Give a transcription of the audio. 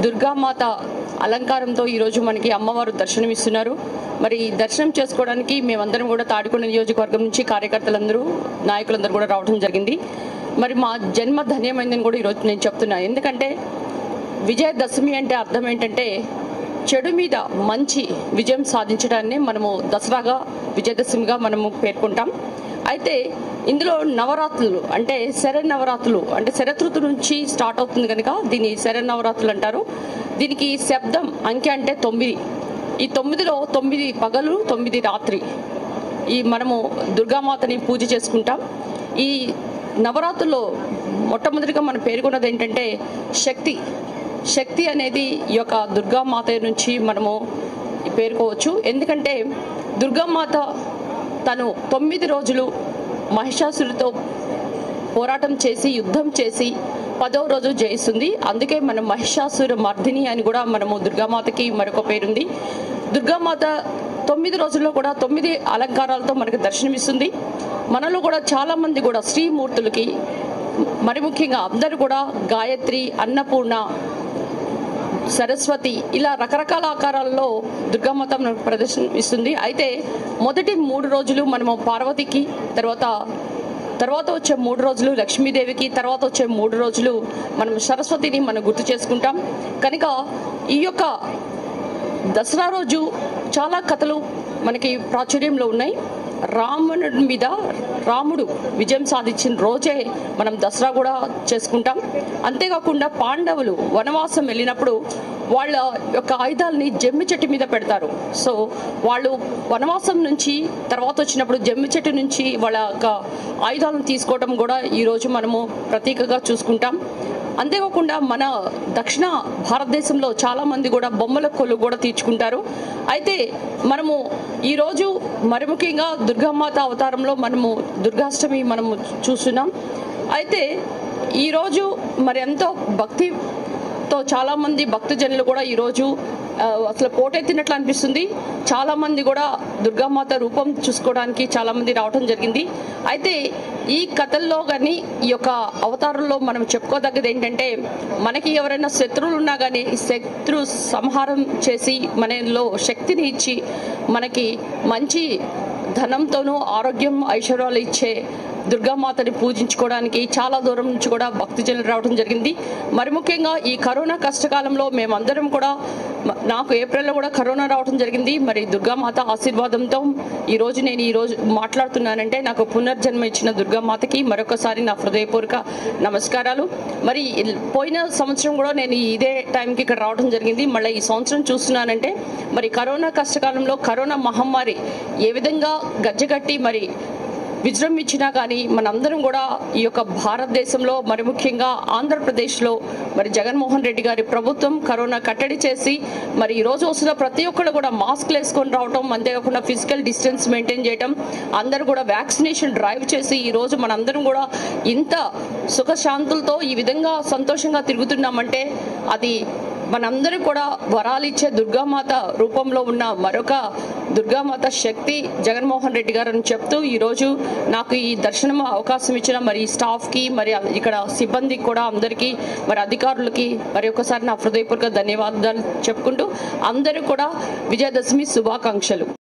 దుర్గామాత అలంకారంతో ఈరోజు మనకి అమ్మవారు దర్శనమిస్తున్నారు మరి దర్శనం చేసుకోవడానికి మేమందరం కూడా తాడికొండ నియోజకవర్గం నుంచి కార్యకర్తలందరూ నాయకులందరూ కూడా రావడం జరిగింది మరి మా జన్మ ధన్యమైందని కూడా ఈరోజు నేను చెప్తున్నా ఎందుకంటే విజయదశమి అంటే అర్థం ఏంటంటే చెడు మీద మంచి విజయం సాధించడాన్ని మనము దసరాగా విజయదశమిగా మనము పేర్కొంటాం అయితే ఇందులో నవరాత్రులు అంటే శరణ్ నవరాత్రులు అంటే శరతృతు నుంచి స్టార్ట్ అవుతుంది కనుక దీన్ని శరణ్ నవరాత్రులు అంటారు దీనికి శబ్దం అంకె అంటే తొమ్మిది ఈ తొమ్మిదిలో తొమ్మిది పగలు తొమ్మిది రాత్రి ఈ మనము దుర్గామాతని పూజ చేసుకుంటాం ఈ నవరాత్రుల్లో మొట్టమొదటిగా మనం పేర్కొన్నది ఏంటంటే శక్తి శక్తి అనేది ఈ యొక్క దుర్గామాత నుంచి మనము పేర్కోవచ్చు ఎందుకంటే దుర్గామాత తను తొమ్మిది రోజులు మహిషాసురితో పోరాటం చేసి యుద్ధం చేసి పదో రోజు జయిస్తుంది అందుకే మనం మహిషాసుర మర్దిని అని కూడా మనము దుర్గామాతకి మరొక పేరుంది దుర్గామాత తొమ్మిది రోజుల్లో కూడా తొమ్మిది అలంకారాలతో మనకు దర్శనమిస్తుంది మనలో కూడా చాలా మంది కూడా శ్రీమూర్తులకి మరి ముఖ్యంగా అందరూ కూడా గాయత్రి అన్నపూర్ణ సరస్వతి ఇలా రకరకాల ఆకారాల్లో దుర్గామాత మనకు ప్రదర్శన ఇస్తుంది అయితే మొదటి మూడు రోజులు మనము పార్వతికి తర్వాత తర్వాత వచ్చే మూడు రోజులు లక్ష్మీదేవికి తర్వాత వచ్చే మూడు రోజులు మనం సరస్వతిని మనం గుర్తు చేసుకుంటాం కనుక ఈ యొక్క దసరా రోజు చాలా కథలు మనకి ప్రాచుర్యంలో ఉన్నాయి రావణుడి మీద రాముడు విజయం సాధించిన రోజే మనం దసరా కూడా చేసుకుంటాం అంతేకాకుండా పాండవులు వనవాసం వెళ్ళినప్పుడు వాళ్ళ యొక్క ఆయుధాలని జమ్మి చెట్టు మీద పెడతారు సో వాళ్ళు వనవాసం నుంచి తర్వాత వచ్చినప్పుడు జమ్మి చెట్టు నుంచి వాళ్ళ యొక్క ఆయుధాలను తీసుకోవడం కూడా ఈరోజు మనము ప్రతీకగా చూసుకుంటాం అంతేకాకుండా మన దక్షిణ భారతదేశంలో చాలా మంది కూడా బొమ్మల కొలు కూడా తీర్చుకుంటారు అయితే మనము ఈరోజు మరి ముఖ్యంగా దుర్గామాత అవతారంలో మనము దుర్గాష్టమి మనము చూస్తున్నాం అయితే ఈరోజు మరి ఎంతో భక్తితో చాలా మంది భక్తజనులు కూడా ఈరోజు ఆ, అసలు పోటెత్తినట్లు అనిపిస్తుంది చాలా మంది కూడా దుర్గామాత రూపం చూసుకోవడానికి చాలా మంది రావడం జరిగింది అయితే ఈ కథల్లో కానీ ఈ యొక్క అవతారంలో మనం చెప్పుకోదగ్గది ఏంటంటే మనకి ఎవరైనా శత్రువులు ఉన్నా కానీ శత్రు సంహారం చేసి మనలో శక్తిని ఇచ్చి మనకి మంచి ధనంతోనూ ఆరోగ్యం ఐశ్వర్యాలు ఇచ్చే దుర్గామాతని పూజించుకోవడానికి చాలా దూరం నుంచి కూడా భక్తజనులు రావడం జరిగింది మరి ముఖ్యంగా ఈ కరోనా కష్టకాలంలో మేమందరం కూడా మ- నాకు ఏప్రిల్లో కూడా కరోనా రావడం జరిగింది మరి దుర్గామాత ఆశీర్వాదంతో ఈ రోజు నేను ఈ రోజు మాట్లాడుతున్నానంటే నాకు పునర్జన్మ ఇచ్చిన దుర్గామాతకి మరొకసారి నా హృదయపూర్వక నమస్కారాలు మరి ఇల్- పోయిన సంవత్సరం కూడా నేను ఇదే టైంకి ఇక్కడ రావడం జరిగింది మళ్ళీ ఈ సంవత్సరం చూస్తున్నానంటే మరి కరోనా కష్టకాలంలో కరోనా మహమ్మారి ఏ విధంగా గజ్జగట్టి మరి విజృంభించినా కానీ మనందరం కూడా ఈ యొక్క భారతదేశంలో మరి ముఖ్యంగా ఆంధ్రప్రదేశ్లో మరి జగన్మోహన్ రెడ్డి గారి ప్రభుత్వం కరోనా కట్టడి చేసి మరి ఈ రోజు వస్తున్న ప్రతి ఒక్కరు కూడా మాస్క్లు వేసుకొని రావటం అంతేకాకుండా ఫిజికల్ డిస్టెన్స్ మెయింటైన్ చేయటం అందరూ కూడా వ్యాక్సినేషన్ డ్రైవ్ చేసి ఈ రోజు మనందరం కూడా ఇంత సుఖశాంతులతో ఈ విధంగా సంతోషంగా తిరుగుతున్నామంటే అది మనందరం కూడా వరాలు ఇచ్చే దుర్గామాత రూపంలో ఉన్న మరొక దుర్గామాత శక్తి జగన్మోహన్ రెడ్డి గారు అని చెప్తూ ఈరోజు నాకు ఈ దర్శనం అవకాశం ఇచ్చిన మరి స్టాఫ్ కి మరి ఇక్కడ సిబ్బందికి కూడా అందరికీ మరి అధికారులకి మరి ఒకసారి నా హృదయపూర్వక ధన్యవాదాలు చెప్పుకుంటూ అందరూ కూడా విజయదశమి శుభాకాంక్షలు